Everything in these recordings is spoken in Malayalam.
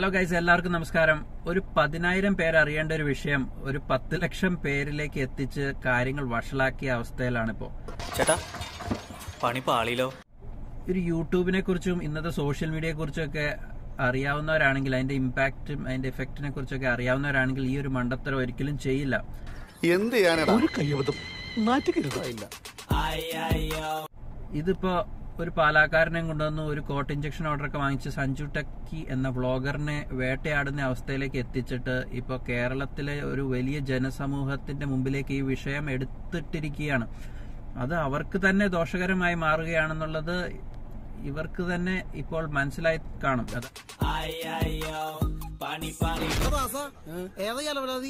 ഹലോ ഗൈസ് എല്ലാവർക്കും നമസ്കാരം ഒരു പതിനായിരം പേര് അറിയേണ്ട ഒരു വിഷയം ഒരു പത്ത് ലക്ഷം പേരിലേക്ക് എത്തിച്ച് കാര്യങ്ങൾ വഷളാക്കിയ അവസ്ഥയിലാണിപ്പോ ചേട്ടാ പണി പാളിയിലോ ഒരു യൂട്യൂബിനെ കുറിച്ചും ഇന്നത്തെ സോഷ്യൽ മീഡിയയെ കുറിച്ചും ഒക്കെ അറിയാവുന്നവരാണെങ്കിൽ അതിന്റെ ഇമ്പാക്റ്റും അതിന്റെ എഫക്റ്റിനെ കുറിച്ചൊക്കെ അറിയാവുന്നവരാണെങ്കിൽ ഈ ഒരു മണ്ടത്തരം ഒരിക്കലും ചെയ്യില്ല എന്ത് ചെയ്യാനടാ ഒരു കയ്യബദ്ധം നാറ്റുകരുതായില്ല ഇതിപ്പോ ഒരു പാലാക്കാരനെ കൊണ്ടുവന്ന് ഒരു കോട്ട് ഇഞ്ചക്ഷൻ ഓർഡർ ഒക്കെ വാങ്ങിച്ച് സഞ്ജു ടക്കി എന്ന വ്ളോഗറിനെ വേട്ടയാടുന്ന അവസ്ഥയിലേക്ക് എത്തിച്ചിട്ട് ഇപ്പൊ കേരളത്തിലെ ഒരു വലിയ ജനസമൂഹത്തിന്റെ മുമ്പിലേക്ക് ഈ വിഷയം എടുത്തിട്ടിരിക്കുകയാണ് അത് അവർക്ക് തന്നെ ദോഷകരമായി മാറുകയാണെന്നുള്ളത് ഇവർക്ക് തന്നെ ഇപ്പോൾ മനസ്സിലായി കാണും അത് ഏതാ ചെലവരാതി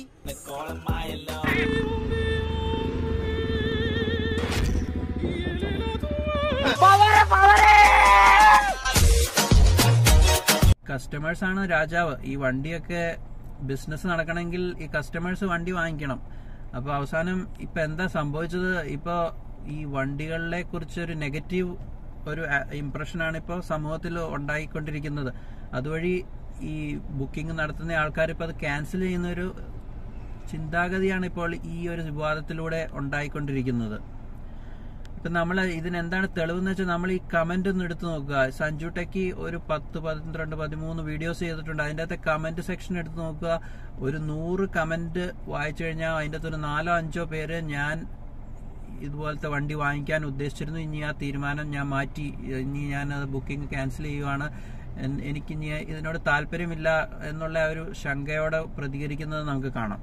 കസ്റ്റമേഴ്സ് ആണ് രാജാവ് ഈ വണ്ടിയൊക്കെ ബിസിനസ് നടക്കണമെങ്കിൽ ഈ കസ്റ്റമേഴ്സ് വണ്ടി വാങ്ങിക്കണം അപ്പൊ അവസാനം ഇപ്പൊ എന്താ സംഭവിച്ചത് ഇപ്പൊ ഈ വണ്ടികളെ കുറിച്ച് ഒരു നെഗറ്റീവ് ഒരു ഇംപ്രഷനാണ് ഇപ്പോൾ സമൂഹത്തിൽ ഉണ്ടായിക്കൊണ്ടിരിക്കുന്നത് അതുവഴി ഈ ബുക്കിംഗ് നടത്തുന്ന ആൾക്കാർ ഇപ്പൊ അത് ക്യാൻസൽ ചെയ്യുന്ന ഒരു ചിന്താഗതിയാണ് ഇപ്പോൾ ഈ ഒരു വിവാദത്തിലൂടെ ഉണ്ടായിക്കൊണ്ടിരിക്കുന്നത് ഇപ്പൊ നമ്മൾ ഇതിനെന്താണ് തെളിവെന്ന് വെച്ചാൽ നമ്മൾ ഈ കമന്റ് ഒന്ന് എടുത്തു നോക്കുക സഞ്ജു ടെക്കി ഒരു പത്ത് പന്ത്രണ്ട് പതിമൂന്ന് വീഡിയോസ് ചെയ്തിട്ടുണ്ട് അതിന്റെ അകത്തെ കമന്റ് സെക്ഷൻ എടുത്ത് നോക്കുക ഒരു നൂറ് കമന്റ് വായിച്ചു കഴിഞ്ഞാൽ അതിന്റെ അകത്ത് ഒരു നാലോ അഞ്ചോ പേര് ഞാൻ ഇതുപോലത്തെ വണ്ടി വാങ്ങിക്കാൻ ഉദ്ദേശിച്ചിരുന്നു ഇനി ആ തീരുമാനം ഞാൻ മാറ്റി ഇനി ഞാൻ അത് ബുക്കിംഗ് ക്യാൻസൽ ചെയ്യുവാണ് എൻ- എനിക്ക് ഇനി ഇതിനോട് താല്പര്യമില്ല എന്നുള്ള ആ ഒരു ശങ്കയോടെ പ്രതികരിക്കുന്നത് നമുക്ക് കാണാം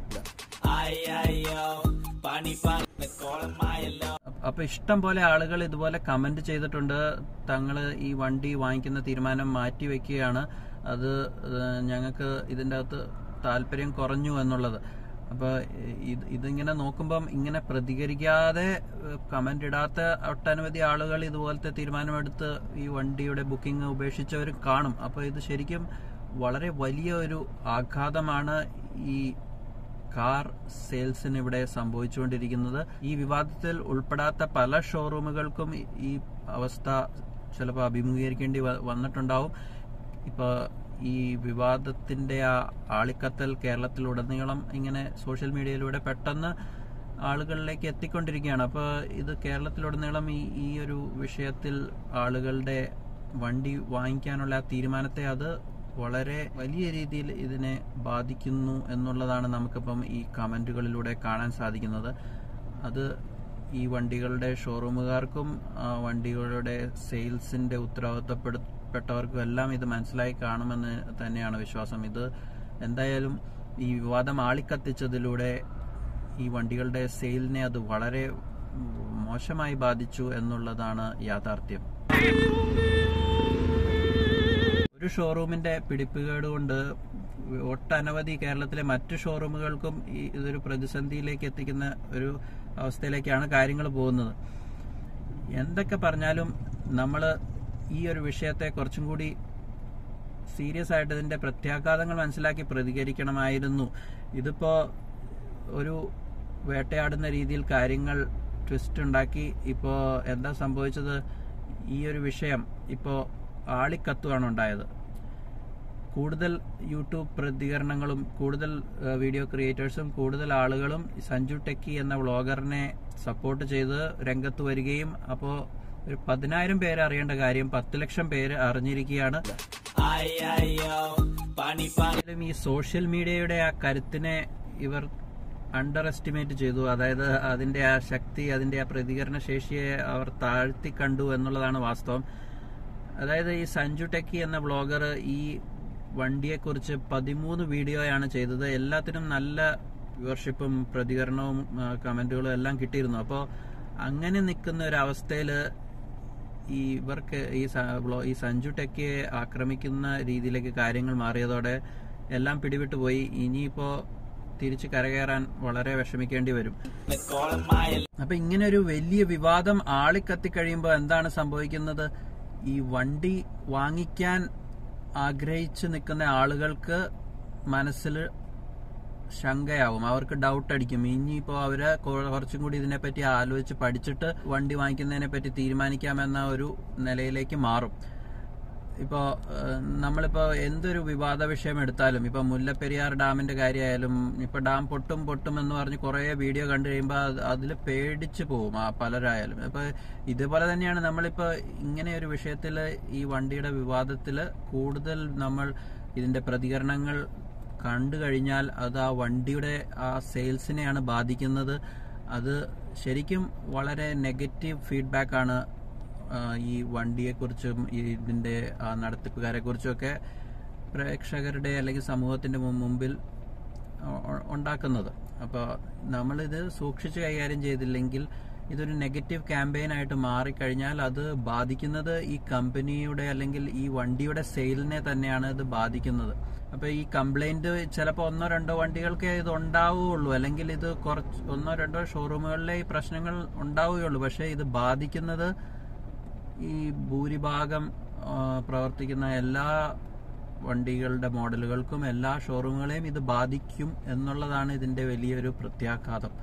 അപ്പൊ ഇഷ്ടം പോലെ ആളുകൾ ഇതുപോലെ കമന്റ് ചെയ്തിട്ടുണ്ട് തങ്ങള് ഈ വണ്ടി വാങ്ങിക്കുന്ന തീരുമാനം മാറ്റി വെക്കുകയാണ് അത് ഏഹ്, ഞങ്ങൾക്ക് ഇതിന്റെ അകത്ത് താല്പര്യം കുറഞ്ഞു എന്നുള്ളത് അപ്പൊ ഇത് ഇതിങ്ങനെ നോക്കുമ്പം ഇങ്ങനെ പ്രതികരിക്കാതെ കമന്റ് ഇടാത്ത ഒട്ടനവധി ആളുകൾ ഇതുപോലത്തെ തീരുമാനമെടുത്ത് ഈ വണ്ടിയുടെ ബുക്കിംഗ് ഉപേക്ഷിച്ചവർ കാണും അപ്പൊ ഇത് ശരിക്കും വളരെ വലിയ ഒരു ആഘാതമാണ് ഈ കാർ സെയിൽസിന് ഇവിടെ സംഭവിച്ചുകൊണ്ടിരിക്കുന്നത് ഈ വിവാദത്തിൽ ഉൾപ്പെടാത്ത പല ഷോറൂമുകൾക്കും ഈ- ഈ അവസ്ഥ ചിലപ്പോൾ അഭിമുഖീകരിക്കേണ്ടി വ- വന്നിട്ടുണ്ടാവും ഇപ്പൊ ഈ വിവാദത്തിന്റെ ആ ആളിക്കത്തൽ കേരളത്തിലുടനീളം ഇങ്ങനെ സോഷ്യൽ മീഡിയയിലൂടെ പെട്ടെന്ന് ആളുകളിലേക്ക് എത്തിക്കൊണ്ടിരിക്കുകയാണ് അപ്പോൾ ഇത് കേരളത്തിലുടനീളം ഈ ഈ ഒരു വിഷയത്തിൽ ആളുകളുടെ വണ്ടി വാങ്ങിക്കാനുള്ള ആ തീരുമാനത്തെ അത് വളരെ വലിയ രീതിയിൽ ഇതിനെ ബാധിക്കുന്നു എന്നുള്ളതാണ് നമുക്കിപ്പം ഈ കമന്റുകളിലൂടെ കാണാൻ സാധിക്കുന്നത് അത് ഈ വണ്ടികളുടെ ഷോറൂമുകാർക്കും ആ, വണ്ടികളുടെ സെയിൽസിന്റെ ഉത്തരവാദിത്തപ്പെട്ടവർക്കും എല്ലാം ഇത് മനസ്സിലായി കാണുമെന്ന് തന്നെയാണ് വിശ്വാസം ഇത് എന്തായാലും ഈ വിവാദം ആളിക്കത്തിച്ചതിലൂടെ ഈ വണ്ടികളുടെ സെയിലിനെ അത് വളരെ മോശമായി ബാധിച്ചു എന്നുള്ളതാണ് യാഥാർത്ഥ്യം ഒരു ഷോറൂമിന്റെ പിടിപ്പുകേട് കൊണ്ട് ഒട്ടനവധി കേരളത്തിലെ മറ്റു ഷോറൂമുകൾക്കും ഈ ഇതൊരു പ്രതിസന്ധിയിലേക്ക് എത്തിക്കുന്ന ഒരു അവസ്ഥയിലേക്കാണ് കാര്യങ്ങൾ പോകുന്നത് എന്തൊക്കെ പറഞ്ഞാലും നമ്മൾ ഈ ഒരു വിഷയത്തെ കുറച്ചും കൂടി സീരിയസ് ആയിട്ട് ഇതിന്റെ പ്രത്യാഘാതങ്ങൾ മനസ്സിലാക്കി പ്രതികരിക്കണമായിരുന്നു ഇതിപ്പോ ഒരു വേട്ടയാടുന്ന രീതിയിൽ കാര്യങ്ങൾ ട്വിസ്റ്റ് ഉണ്ടാക്കി ഇപ്പോ എന്താ സംഭവിച്ചത് ഈ ഒരു വിഷയം ഇപ്പോ ആളിക്കത്തുവാണ് ഉണ്ടായത് കൂടുതൽ യൂട്യൂബ് പ്രതികരണങ്ങളും കൂടുതൽ ഏഹ്, വീഡിയോ ക്രിയേറ്റേഴ്സും കൂടുതൽ ആളുകളും സഞ്ജു ടെക്കി എന്ന വ്ളോഗറിനെ സപ്പോർട്ട് ചെയ്ത് രംഗത്ത് വരികയും അപ്പോൾ ഒരു പതിനായിരം പേര് അറിയേണ്ട കാര്യം പത്ത് ലക്ഷം പേര് അറിഞ്ഞിരിക്കുകയാണ് എന്തായാലും ഈ സോഷ്യൽ മീഡിയയുടെ ആ കരുത്തിനെ ഇവർ അണ്ടർ എസ്റ്റിമേറ്റ് ചെയ്തു അതായത് അതിന്റെ ആ ശക്തി അതിന്റെ ആ പ്രതികരണ ശേഷിയെ അവർ താഴ്ത്തി കണ്ടു എന്നുള്ളതാണ് വാസ്തവം അതായത് ഈ സഞ്ജു ടെക്കി എന്ന ബ്ലോഗർ ഈ വണ്ടിയെക്കുറിച്ച് പതിമൂന്ന് വീഡിയോയാണ് ചെയ്തത് എല്ലാത്തിനും നല്ല വ്യൂവർഷിപ്പും പ്രതികരണവും ആ, കമന്റുകളും എല്ലാം കിട്ടിയിരുന്നു അപ്പോൾ അങ്ങനെ നിൽക്കുന്ന ഒരു അവസ്ഥയിൽ ഈ ഇവർക്ക് ഈ സ- ബ്ലോ- ഈ സഞ്ജു ടെക്കിയെ ആക്രമിക്കുന്ന രീതിയിലേക്ക് കാര്യങ്ങൾ മാറിയതോടെ എല്ലാം പിടിവിട്ടു പോയി ഇനിയിപ്പോ തിരിച്ചു കരകയറാൻ വളരെ വിഷമിക്കേണ്ടി വരും അപ്പൊ ഇങ്ങനെ ഒരു വലിയ വിവാദം ആളിക്കത്തി കഴിയുമ്പോൾ എന്താണ് സംഭവിക്കുന്നത് ഈ വണ്ടി വാങ്ങിക്കാൻ ആഗ്രഹിച്ചു നിൽക്കുന്ന ആളുകൾക്ക് മനസ്സിൽ ശങ്കയാവും അവർക്ക് ഡൗട്ട് അടിക്കും ഇനിയിപ്പോ അവര് കൊ- കുറച്ചും കൂടി ഇതിനെപ്പറ്റി ആലോചിച്ച് പഠിച്ചിട്ട് വണ്ടി വാങ്ങിക്കുന്നതിനെ പറ്റി തീരുമാനിക്കാമെന്ന ഒരു നിലയിലേക്ക് മാറും ഇപ്പോ ഏഹ്, നമ്മളിപ്പോ എന്തൊരു വിവാദ വിഷയം എടുത്താലും ഇപ്പൊ മുല്ലപ്പെരിയാർ ഡാമിന്റെ കാര്യമായാലും ഇപ്പൊ ഡാം പൊട്ടും പൊട്ടും എന്ന് പറഞ്ഞ് കുറെ വീഡിയോ കണ്ടു കഴിയുമ്പോൾ അതിൽ പേടിച്ചു പോകും ആ പലരായാലും ഇപ്പൊ ഇതുപോലെ തന്നെയാണ് നമ്മളിപ്പോ ഇങ്ങനെ ഒരു വിഷയത്തിൽ ഈ വണ്ടിയുടെ വിവാദത്തിൽ കൂടുതൽ നമ്മൾ ഇതിന്റെ പ്രതികരണങ്ങൾ കണ്ടു കഴിഞ്ഞാൽ അത് ആ വണ്ടിയുടെ ആ സെയിൽസിനെയാണ് ബാധിക്കുന്നത് അത് ശരിക്കും വളരെ നെഗറ്റീവ് ഫീഡ്ബാക്ക് ആണ് ആ, ഈ വണ്ടിയെക്കുറിച്ചും ഈ ഇതിന്റെ ആ, നടത്തിപ്പുകാരെ കുറിച്ചുമൊക്കെ പ്രേക്ഷകരുടെ അല്ലെങ്കിൽ സമൂഹത്തിന്റെ മു- മുമ്പിൽ ഉ- ഉ- ഉണ്ടാക്കുന്നത് അപ്പോൾ നമ്മളിത് സൂക്ഷിച്ച് കൈകാര്യം ചെയ്തില്ലെങ്കിൽ ഇതൊരു നെഗറ്റീവ് ക്യാമ്പയിൻ ആയിട്ട് മാറിക്കഴിഞ്ഞാൽ അത് ബാധിക്കുന്നത് ഈ കമ്പനിയുടെ അല്ലെങ്കിൽ ഈ വണ്ടിയുടെ സെയിലിനെ തന്നെയാണ് ഇത് ബാധിക്കുന്നത് അപ്പൊ ഈ കംപ്ലൈന്റ് ചിലപ്പോൾ ഒന്നോ രണ്ടോ വണ്ടികൾക്ക് ഇത് ഉണ്ടാവുകയുള്ളൂ അല്ലെങ്കിൽ ഇത് കുറച്ച് ഒന്നോ രണ്ടോ ഷോറൂമുകളിലെ ഈ പ്രശ്നങ്ങൾ ഉണ്ടാവുകയുള്ളൂ പക്ഷേ ഇത് ബാധിക്കുന്നത് ഈ ഭൂരിഭാഗം ആ, പ്രവർത്തിക്കുന്ന എല്ലാ വണ്ടികളുടെ മോഡലുകൾക്കും എല്ലാ ഷോറൂമുകളെയും ഇത് ബാധിക്കും എന്നുള്ളതാണ് ഇതിന്റെ വലിയൊരു പ്രത്യാഘാതം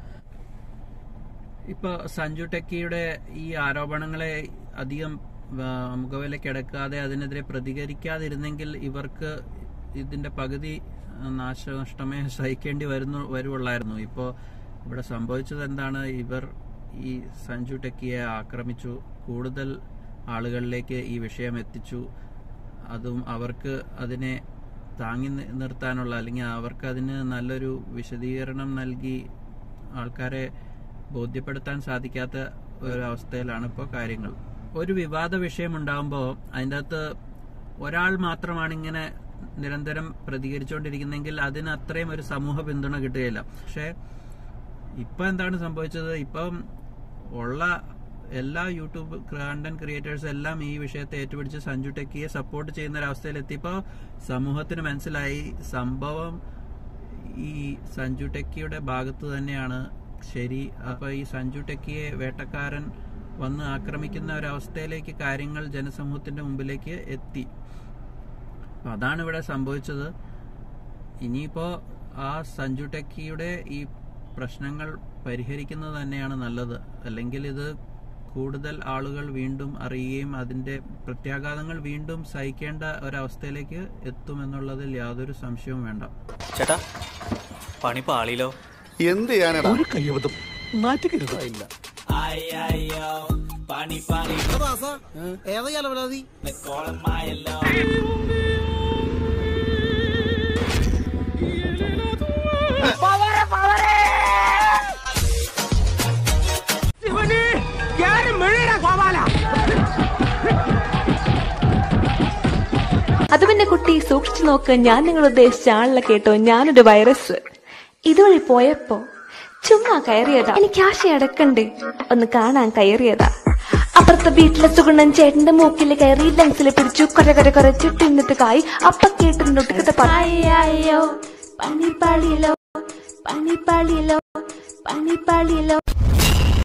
ഇപ്പൊ സഞ്ജു ടെക്കിയുടെ ഈ ആരോപണങ്ങളെ അധികം ആ, മുഖവിലക്കെടുക്കാതെ അതിനെതിരെ പ്രതികരിക്കാതിരുന്നെങ്കിൽ ഇവർക്ക് ഇതിന്റെ പകുതി നാശനഷ്ടമേ സഹിക്കേണ്ടി വരുന്നു വരുവുള്ളായിരുന്നു ഇപ്പോ ഇവിടെ സംഭവിച്ചത് എന്താണ് ഇവർ ഈ സഞ്ജു ടെക്കിയെ ആക്രമിച്ചു കൂടുതൽ ആളുകളിലേക്ക് ഈ വിഷയം എത്തിച്ചു അതും അവർക്ക് അതിനെ താങ്ങി നി- നിർത്താനുള്ള അല്ലെങ്കിൽ അവർക്ക് അതിന് നല്ലൊരു വിശദീകരണം നൽകി ആൾക്കാരെ ബോധ്യപ്പെടുത്താൻ സാധിക്കാത്ത ഒരവസ്ഥയിലാണ് ഇപ്പോൾ കാര്യങ്ങൾ ഒരു വിവാദ വിഷയം ഉണ്ടാകുമ്പോൾ അതിൻ്റെ അകത്ത് ഒരാൾ മാത്രമാണ് ഇങ്ങനെ നിരന്തരം പ്രതികരിച്ചുകൊണ്ടിരിക്കുന്നെങ്കിൽ അതിന് അത്രയും ഒരു സമൂഹ പിന്തുണ കിട്ടുകയില്ല പക്ഷേ ഇപ്പൊ എന്താണ് സംഭവിച്ചത് ഇപ്പം ഉള്ള എല്ലാ യൂട്യൂബ് കണ്ടന്റ് ക്രിയേറ്റേഴ്സ് എല്ലാം ഈ വിഷയത്തെ ഏറ്റുപിടിച്ച് സഞ്ജു ടെക്കിയെ സപ്പോർട്ട് ചെയ്യുന്ന ഒരു അവസ്ഥയിലെത്തിയപ്പോൾ സമൂഹത്തിന് മനസ്സിലായി സംഭവം ഈ സഞ്ജു ടെക്കിയുടെ ഭാഗത്ത് തന്നെയാണ് ശരി അപ്പൊ ഈ സഞ്ജു ടെക്കിയെ വേട്ടക്കാരൻ വന്ന് ആക്രമിക്കുന്ന ഒരവസ്ഥയിലേക്ക് കാര്യങ്ങൾ ജനസമൂഹത്തിന്റെ മുമ്പിലേക്ക് എത്തി അപ്പൊ അതാണ് ഇവിടെ സംഭവിച്ചത് ഇനിയിപ്പോ ആ സഞ്ജു ടെക്കിയുടെ ഈ പ്രശ്നങ്ങൾ പരിഹരിക്കുന്നത് തന്നെയാണ് നല്ലത് അല്ലെങ്കിൽ ഇത് കൂടുതൽ ആളുകൾ വീണ്ടും അറിയുകയും അതിന്റെ പ്രത്യാഘാതങ്ങൾ വീണ്ടും സഹിക്കേണ്ട ഒരവസ്ഥയിലേക്ക് എത്തുമെന്നുള്ളതിൽ യാതൊരു സംശയവും വേണ്ട ചേട്ടാ പണി പാളിയിലോ എന്ത് ചെയ്യാനടാ ഒരു കയ്യബദ്ധം നാറ്റുകരുത് ഇല്ല Ayo, pani pani, ദാസ ഏതാ അലവലാതി me call my love. അത് പിന്നെ കുട്ടി സൂക്ഷിച്ചു നോക്ക് ഞാൻ നിങ്ങൾ ഉദ്ദേശിച്ച ആളിനെ കേട്ടോ ഞാനൊരു വൈറസ് ഇതുവഴി പോയപ്പോ ചുമ്മാ കയറിയതാ എനിക്ക് ആശ അടക്കണ്ട് ഒന്ന് കാണാൻ കയറിയതാ അപ്പുറത്തെ വീട്ടിലെ സുഗുണൻ ചേട്ടന്റെ മൂക്കിൽ കയറി ലങ്സിൽ പിടിച്ചു കൊര കൊര കൊര ചുട്ടിന്നിട്ട് കായി അപ്പ കേട്ടിട്ട് പണിപ്പാളിയിലോ പണിപ്പാളിയിലോ പണിപ്പാളിയിലോ പണിപ്പാളിയിലോ